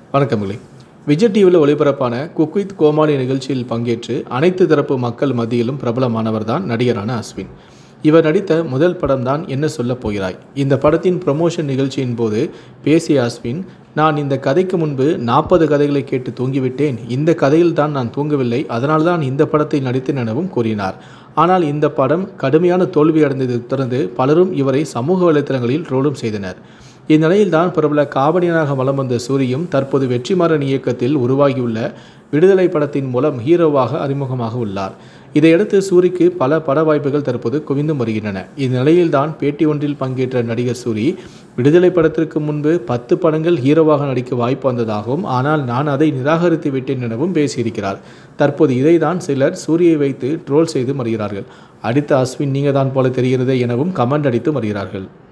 வணக்கங்களே விஜய் டிவியில் ஒளிபரப்பான cook with கோமாளி நிகழ்ச்சியில் பங்கேற்று அனைத்து தரப்பு மக்கள் மத்தியிலும் பிரபலமானவர் தான் நடிகரான அஸ்வின் இவர் நடித்த முதல் படம் தான் என்ன சொல்லப் போகிறாய் இந்த படத்தின் ப்ரமோஷன் நிகழ்ச்சியின் போது பேசிய அஸ்வின் நான் இந்த கதைக்கு முன்பு நாற்பது கதைகளை கேட்டு தூங்கிவிட்டேன் இந்த கதையில் தான் நான் தூங்கவில்லை அதனால் தான் இந்த படத்தில் நடித்தேன் எனவும் கூறினார் ஆனால் இந்த படம் கடுமையான தோல்வி அடைந்ததை தொடர்ந்து பலரும் இவரை சமூக வலைத்தளங்களில் ட்ரோலும் செய்தனர் இந்நிலையில்தான் பிரபல காமெடியனாக வலம் வந்த சூரியும் தற்போது வெற்றிமாறன் இயக்கத்தில் உருவாகியுள்ள விடுதலை படத்தின் மூலம் ஹீரோவாக அறிமுகமாக உள்ளார் இதையடுத்து சூரிக்கு பல பட வாய்ப்புகள் தற்போது குவிந்து வருகின்றன இந்நிலையில்தான் பேட்டி ஒன்றில் பங்கேற்ற நடிகர் சூரி விடுதலை படத்திற்கு முன்பு பத்து படங்கள் ஹீரோவாக நடிக்க வாய்ப்பு வந்ததாகவும் ஆனால் நான் அதை நிராகரித்து விட்டேன் எனவும் பேசியிருக்கிறார் தற்போது இதைதான் சிலர் சூரியை வைத்து ட்ரோல் செய்து வருகிறார்கள் அடித்த அஸ்வின் நீங்க தான் போல தெரிகிறது எனவும் கமெண்ட் அடித்து வருகிறார்கள்